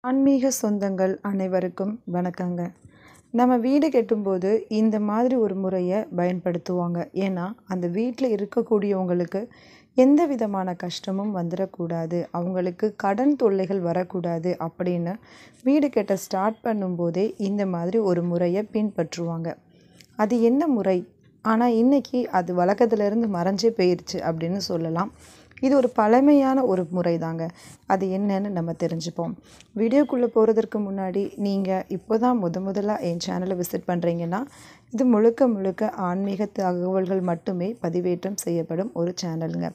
ஆன்மீக சொந்தங்கள் அனைவருக்கும் வணக்கங்க நம்ம வீடு கட்டும்போது இந்த மாதிரி ஒரு முறையை பயன்படுத்துவாங்க ஏன்னா அந்த வீட்டில் இருக்கக்கூடியவங்களுக்கு எந்த விதமான கஷ்டமும் வந்துடக்கூடாது அவங்களுக்கு கடன் தொல்லைகள் வரக்கூடாது அப்படின்னு வீடு கட்ட ஸ்டார்ட் பண்ணும்போதே இந்த மாதிரி ஒரு முறையை பின்பற்றுவாங்க அது என்ன முறை ஆனால் இன்றைக்கி அது வழக்கத்துலேருந்து மறைஞ்சே போயிடுச்சு அப்படின்னு சொல்லலாம் இது ஒரு பழமையான ஒரு முறை தாங்க அது என்னன்னு நம்ம தெரிஞ்சுப்போம் வீடியோக்குள்ளே போகிறதுக்கு முன்னாடி நீங்கள் இப்போ தான் முத முதலாக என் சேனலை விசிட் பண்ணுறீங்கன்னா இது முழுக்க முழுக்க ஆன்மீக தகவல்கள் மட்டுமே பதிவேற்றம் செய்யப்படும் ஒரு சேனலுங்க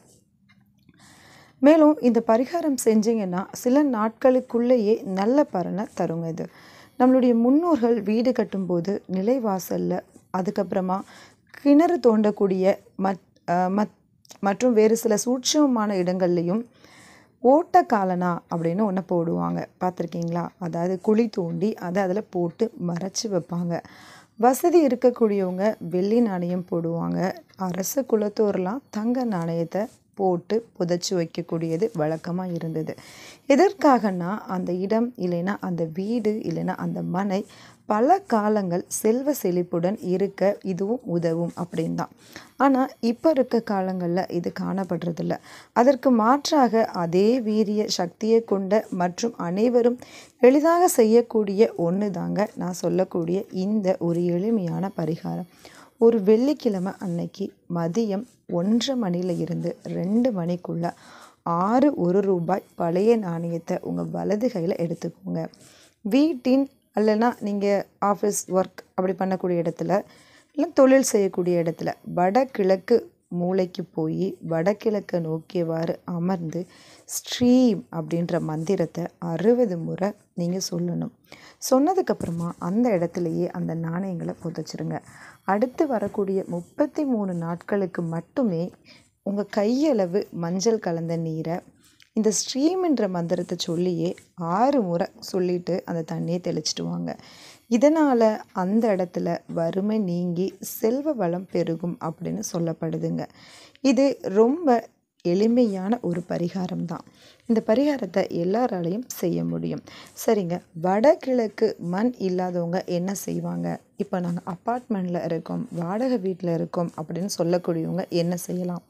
மேலும் இந்த பரிகாரம் செஞ்சீங்கன்னா சில நாட்களுக்குள்ளேயே நல்ல பலனை தருங்க இது நம்மளுடைய முன்னோர்கள் வீடு கட்டும்போது நிலைவாசலில் அதுக்கப்புறமா கிணறு தோண்டக்கூடிய மத் மத் மற்றும் வேறு சில சூட்சமமான இடங்கள்லையும் ஓட்டக்காலனா அப்படின்னு ஒன்று போடுவாங்க பார்த்துருக்கீங்களா அதாவது குழி தோண்டி அதை அதில் போட்டு மறைச்சி வைப்பாங்க வசதி இருக்கக்கூடியவங்க வெள்ளி நாணயம் போடுவாங்க அரச குலத்தோர்லாம் தங்க நாணயத்தை போட்டு புதைச்சி வைக்கக்கூடியது வழக்கமாக இருந்தது எதற்காகனா அந்த இடம் இல்லைன்னா அந்த வீடு இல்லைன்னா அந்த மனை பல காலங்கள் செல்வ செழிப்புடன் இருக்க இதுவும் உதவும் அப்படின்னு தான் ஆனால் இப்போ இருக்க காலங்களில் இது காணப்படுறதில்ல அதற்கு மாற்றாக அதே வீரிய சக்தியை கொண்ட மற்றும் அனைவரும் எளிதாக செய்யக்கூடிய ஒன்று தாங்க நான் சொல்லக்கூடிய இந்த ஒரு எளிமையான பரிகாரம் ஒரு வெள்ளிக்கிழமை அன்னைக்கு மதியம் ஒன்றரை மணியில் இருந்து ரெண்டு மணிக்குள்ளே ஆறு ஒரு ரூபாய் பழைய நாணயத்தை உங்கள் வலது கையில் எடுத்துக்கோங்க வீட்டின் இல்லைன்னா நீங்கள் ஆஃபீஸ் ஒர்க் அப்படி பண்ணக்கூடிய இடத்துல இல்லை தொழில் செய்யக்கூடிய இடத்துல வடகிழக்கு மூளைக்கு போய் வடகிழக்கை நோக்கியவாறு அமர்ந்து ஸ்ட்ரீம் அப்படின்ற மந்திரத்தை அறுபது முறை நீங்கள் சொல்லணும் சொன்னதுக்கப்புறமா அந்த இடத்துலையே அந்த நாணயங்களை புதைச்சிருங்க அடுத்து வரக்கூடிய முப்பத்தி மூணு நாட்களுக்கு மட்டுமே உங்கள் கையளவு மஞ்சள் கலந்த நீரை இந்த ஸ்ட்ரீம்ன்ற மந்திரத்தை சொல்லியே ஆறு முறை சொல்லிவிட்டு அந்த தண்ணியை தெளிச்சிட்டு வாங்க இதனால் அந்த இடத்துல வறுமை நீங்கி செல்வ வளம் பெருகும் அப்படின்னு சொல்லப்படுதுங்க இது ரொம்ப எளிமையான ஒரு பரிகாரம் தான் இந்த பரிகாரத்தை எல்லாராலையும் செய்ய முடியும் சரிங்க வடகிழக்கு மண் இல்லாதவங்க என்ன செய்வாங்க இப்போ நாங்கள் அப்பார்ட்மெண்ட்டில் இருக்கோம் வாடகை வீட்டில் இருக்கோம் அப்படின்னு சொல்லக்கூடியவங்க என்ன செய்யலாம்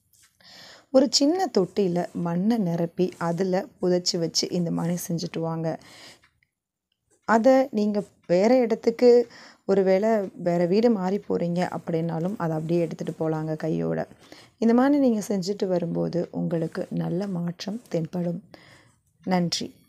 ஒரு சின்ன தொட்டியில் மண்ணை நிரப்பி அதில் புதைச்சி வச்சு இந்த மாதிரி செஞ்சுட்டு வாங்க அதை நீங்கள் வேறு இடத்துக்கு ஒரு வேளை வேறு வீடு மாறி போகிறீங்க அப்படின்னாலும் அதை அப்படியே எடுத்துகிட்டு போகலாங்க கையோட இந்த மாதிரி நீங்கள் செஞ்சுட்டு வரும்போது உங்களுக்கு நல்ல மாற்றம் தென்படும் நன்றி